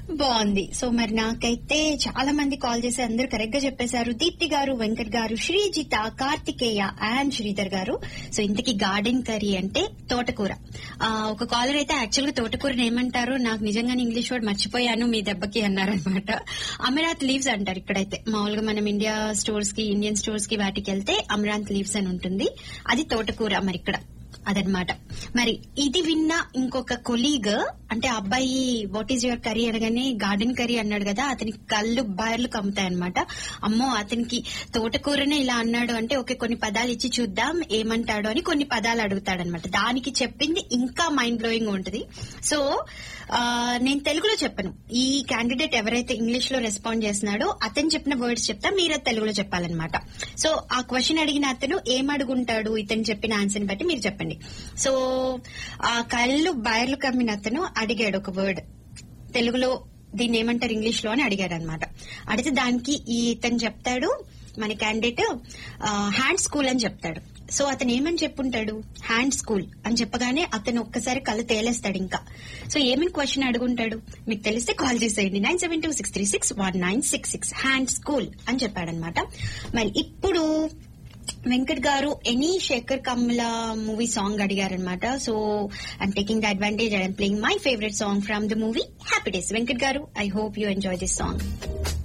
బాగుంది సో మరి నాకైతే చాలా మంది కాల్ చేసి అందరూ కరెక్ట్ గా చెప్పేశారు దీప్తి గారు వెంకట్ గారు శ్రీజిత కార్తికేయ అండ్ శ్రీధర్ గారు సో ఇంతకీ గార్డెన్ కర్రీ అంటే తోటకూర ఆ, ఒక కాలర్ అయితే యాక్చువల్ గా తోటకూరని ఏమంటారు నాకు నిజంగానే ఇంగ్లీష్ వర్డ్ మర్చిపోయాను మీ దెబ్బకి అన్నారనమాట అమరాత్ లీవ్స్ అంటారు ఇక్కడైతే మామూలుగా మనం ఇండియా స్టోర్స్ కి ఇండియన్ స్టోర్స్ కి వాటికి వెళ్తే అమరాంత్ లీవ్స్ అని ఉంటుంది అది తోటకూర మరి ఇక్కడ అదనమాట మరి ఇది విన్న ఇంకొక కొలీగ్ అంటే ఆ అబ్బాయి వాట్ ఈజ్ యువర్ కర్రీ అనగానే గార్డెన్ కర్రీ అన్నాడు కదా అతనికి కళ్ళు బాయర్లు కమ్ముతాయి అనమాట అమ్మో అతనికి తోటకూరనే ఇలా అన్నాడు అంటే ఓకే కొన్ని పదాలు ఇచ్చి చూద్దాం ఏమంటాడు అని కొన్ని పదాలు అడుగుతాడనమాట దానికి చెప్పింది ఇంకా మైండ్ బ్లోయింగ్ ఉంటుంది సో ఆ, నేను తెలుగులో చెప్పను ఈ క్యాండిడేట్ ఎవరైతే ఇంగ్లీష్ లో రెస్పాండ్ చేస్తున్నాడో అతను చెప్పిన వర్డ్స్ చెప్తా మీరు తెలుగులో చెప్పాలన్నమాట సో ఆ క్వశ్చన్ అడిగిన అతను ఏం అడుగుంటాడు ఇతను చెప్పిన ఆన్సర్ ని బట్టి మీరు చెప్పండి సో ఆ కళ్ళు బయర్లు కమ్మిన అతను అడిగాడు ఒక వర్డ్ తెలుగులో దీన్ని ఏమంటారు ఇంగ్లీష్ లో అని అడిగాడు అనమాట అడిగితే దానికి ఈ ఇతను చెప్తాడు మన క్యాండిడేట్ హ్యాండ్ స్కూల్ అని చెప్తాడు సో అతను ఏమని చెప్పుంటాడు హ్యాండ్ స్కూల్ అని చెప్పగానే అతను ఒక్కసారి కళ్ళు తేలేస్తాడు ఇంకా సో ఏమని క్వశ్చన్ అడుగుంటాడు మీకు తెలిస్తే కాల్ చేసేయండి nine seven two six three six one nine six six హ్యాండ్ స్కూల్ అని చెప్పాడనమాట మరి ఇప్పుడు Venkat garu any Sekhar Kammula movie song అడిగారనమాట so I'm taking the advantage I'm playing my favourite song from the movie Happy Days Venkat garu I hope you enjoy this song